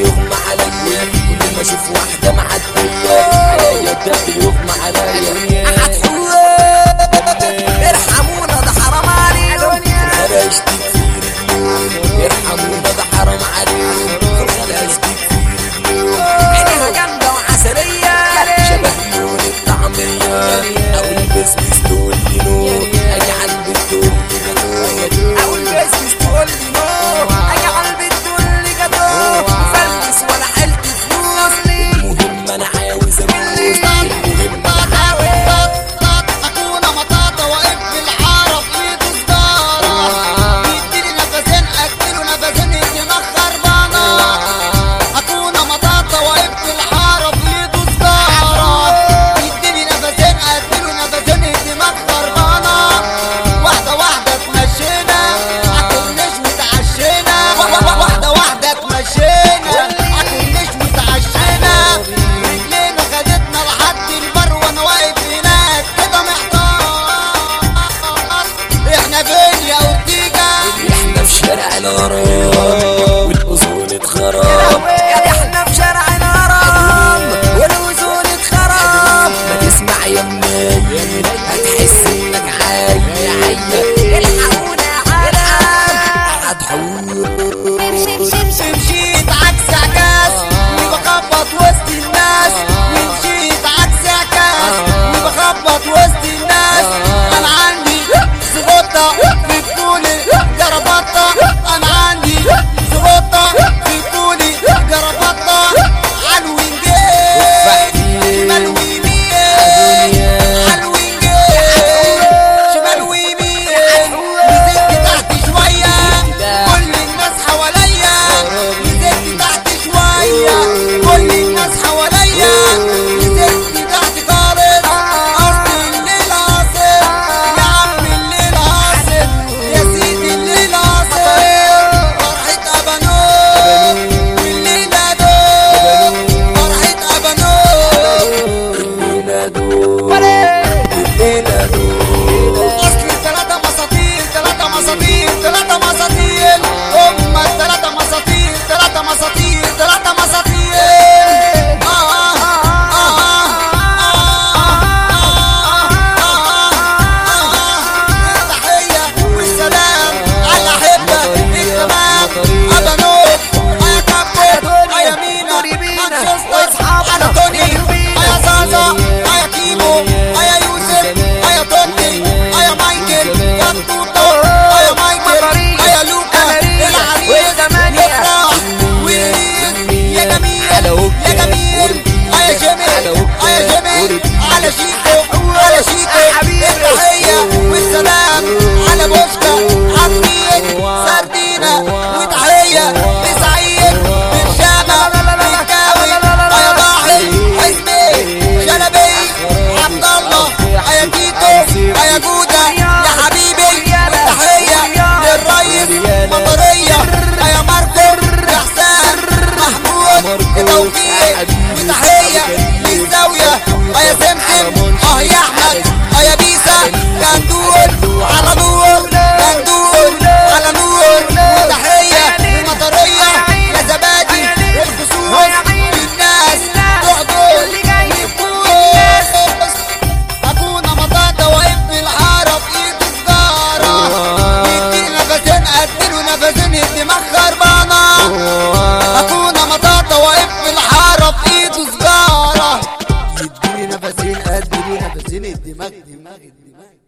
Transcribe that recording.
يغمى عليا كل ما اشوف واحدة معدية عليا الدم يغمى عليا ارحمونا ده حرام عليكم انا اشتيك في رجليهم يرحمونا ده حرام عليهم انا اشتيك في رجليهم عينيها جامدة وعسلية شبه لون الطعمية او البسبس تقول لي نور اجي على البيت تقول لي جنون اقول بس تقول لي نو اجي على البيت تقول لي جاتو فلس ولا حلت فلوس لي المهم انا عاوز ابوس المهم انا عاوز اكون مطاطا واقف في الحاره في ايده سجاره يديني نفسين اكله نفسين الدماغ خربانه اكون مطاطا واقف في الحاره في ايده سجاره يديني نفسين اكله نفسين الدماغ خربانه واحده واحده تمشينا عكناش وتعشينا واحده واحده تمشينا عكناش وتعشينا رجلينا خدتنا لحد البر وانا واقف هناك كده محتار احنا فين يا اورتيجا احنا في شارع الغرام والاذون اتخرب يعني احنا في شارع الهرم والوزون اتخرب ما تسمع يا منايل هتحس انك عايل الحقونا يا عالم هتحور مشيت عكس عكاس وبخبط وسط الناس مشيت عكس عكاس وبخبط وسط الناس انا عندي زغطة في طولي جربطة انا عندي زغطة في طولي جربطة عالوينجين شمال ويمين عالوينجين شمال ويمين نزلت تحت شوية كل الناس حواليا نزلت تحت شوية كل الناس حواليا نزلت تحت خالص أصل الليل عاصف يا عم الليل عاصف يا سيدي الليل عاصف فرحة أبانوت والليلة دوب فرحة أبانوت الليلة دول الليلة دول اصل ثلاثة مساطيل ثلاثة مساطيل ثلاثة مساطيل هما ثلاثة مساطيل ثلاثة مساطيل ثلاثة مساطيل آه آه آه آه التحية والسلام على الأحبة التمام أبانوت يا كابتن يا مينا مانشستر على توني يا زازا يا كيمو يا يوسف يا توتي يا مايكل يا توتو يا مايكل يا لوكا العريس يفرح ويريد يا جميل يا جميل يا جميل يا جميل على شيكو على شيكو التحية والسلام على بوشكا عطية سردينة وتحية لسعيد بن شامة مكاوي يا ضاحي حزبي شلبي عبد الله يا تيتو يا جودة يا حبيبي والتحية للريس مطرية يا ماركو يا حسام محمود توفيق وتحية للزاوية يا سمسم اه يا احمد اه يا بيسا كندور على نور كندور على نور وتحية للمطرية يا زبادي الخصوص للناس تحضر يفوز اكون مطاطا واقف في الحارة في ايده سجارة يديني نفسين اديله نفسين الدماغ خربانة اكون مطاطا واقف في الحارة في ايده سجارة يديني نفسين اديله نفسين الدماغ دماغ دماغ